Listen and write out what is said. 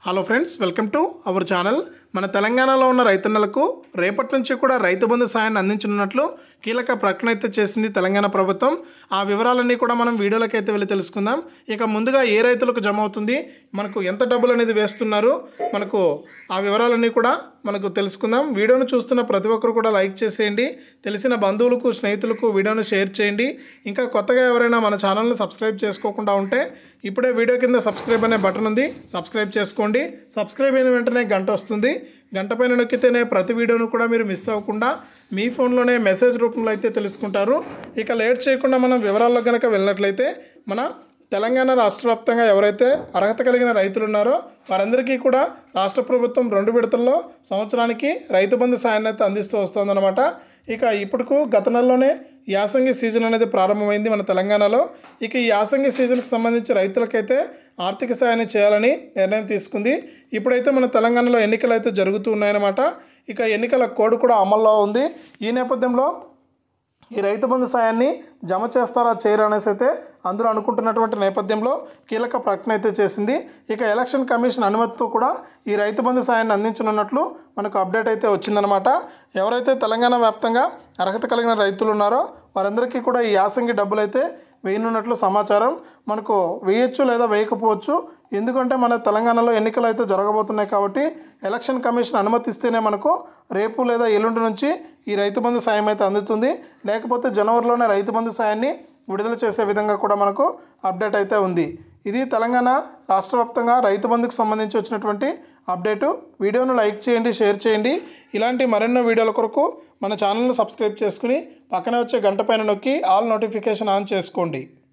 hello friends welcome to our channel మన తెలంగాణలో ఉన్న రైతన్నలకు రేపటి నుంచి కూడా రైతు బంధు సాయాన్ని అందించనున్నట్లు కీలక ప్రకటన అయితే చేసింది తెలంగాణ ప్రభుత్వం ఆ వివరాలన్నీ కూడా మనం వీడియోలోకి అయితే వెళ్ళి తెలుసుకుందాం ఇక ముందుగా ఏ రైతులకు జమ అవుతుంది మనకు ఎంత డబ్బులు అనేది వేస్తున్నారు మనకు ఆ వివరాలన్నీ కూడా మనకు తెలుసుకుందాం వీడియోను చూస్తున్న ప్రతి ఒక్కరు కూడా లైక్ చేసేయండి తెలిసిన బంధువులకు స్నేహితులకు వీడియోను షేర్ చేయండి ఇంకా కొత్తగా ఎవరైనా మన ఛానల్ని సబ్స్క్రైబ్ చేసుకోకుండా ఉంటే ఇప్పుడే వీడియో కింద సబ్స్క్రైబ్ అనే బటన్ ఉంది సబ్స్క్రైబ్ చేసుకోండి సబ్స్క్రైబ్ అయిన వెంటనే గంట వస్తుంది గంట పైన నొక్కితేనే ప్రతి వీడియోను కూడా మీరు మిస్ అవ్వకుండా మీ ఫోన్లోనే మెసేజ్ రూపంలో అయితే తెలుసుకుంటారు ఇక లేట్ చేయకుండా మనం వివరాల్లో కనుక వెళ్ళినట్లయితే మన తెలంగాణ రాష్ట్ర వ్యాప్తంగా ఎవరైతే అర్హత కలిగిన రైతులు ఉన్నారో వారందరికీ కూడా రాష్ట్ర ప్రభుత్వం రెండు విడతల్లో సంవత్సరానికి రైతు బంధు సాయాన్ని అయితే అందిస్తూ వస్తుందన్నమాట ఇక ఇప్పటికు గత నెలలోనే యాసంగి సీజన్ అనేది ప్రారంభమైంది మన తెలంగాణలో ఇక ఈ యాసంగి సీజన్కి సంబంధించి రైతులకైతే ఆర్థిక సాయాన్ని చేయాలని నిర్ణయం తీసుకుంది ఇప్పుడైతే మన తెలంగాణలో ఎన్నికలు అయితే జరుగుతూ ఉన్నాయన్నమాట ఇక ఎన్నికల కోడ్ కూడా అమల్లో ఉంది ఈ నేపథ్యంలో ఈ రైతు బంధు సాయాన్ని జమ చేస్తారా చేయరా అనేసి అయితే అందరూ అనుకుంటున్నటువంటి నేపథ్యంలో కీలక ప్రకటన అయితే చేసింది ఇక ఎలక్షన్ కమిషన్ అనుమతితో కూడా ఈ రైతు బంధు సాయాన్ని అందించనున్నట్లు మనకు అప్డేట్ అయితే వచ్చిందనమాట ఎవరైతే తెలంగాణ వ్యాప్తంగా అర్హత కలిగిన రైతులు ఉన్నారో వారందరికీ కూడా ఈ యాసంగి డబ్బులు అయితే వేయనున్నట్లు సమాచారం మనకు వేయచ్చు లేదా వేయకపోవచ్చు ఎందుకంటే మన తెలంగాణలో ఎన్నికలు అయితే జరగబోతున్నాయి కాబట్టి ఎలక్షన్ కమిషన్ అనుమతిస్తేనే మనకు రేపు లేదా ఎల్లుండి నుంచి ఈ రైతు బంధు సాయం అయితే అందుతుంది లేకపోతే జనవరిలోనే రైతు బంధు సాయాన్ని విడుదల చేసే విధంగా కూడా మనకు అప్డేట్ అయితే ఉంది ఇది తెలంగాణ రాష్ట్ర వ్యాప్తంగా రైతు బంధుకు సంబంధించి వచ్చినటువంటి అప్డేటు వీడియోను లైక్ చేయండి షేర్ చేయండి ఇలాంటి మరెన్నో వీడియోల కొరకు మన ఛానల్ను సబ్స్క్రైబ్ చేసుకుని పక్కనే వచ్చే గంట పైన నొక్కి ఆల్ నోటిఫికేషన్ ఆన్ చేసుకోండి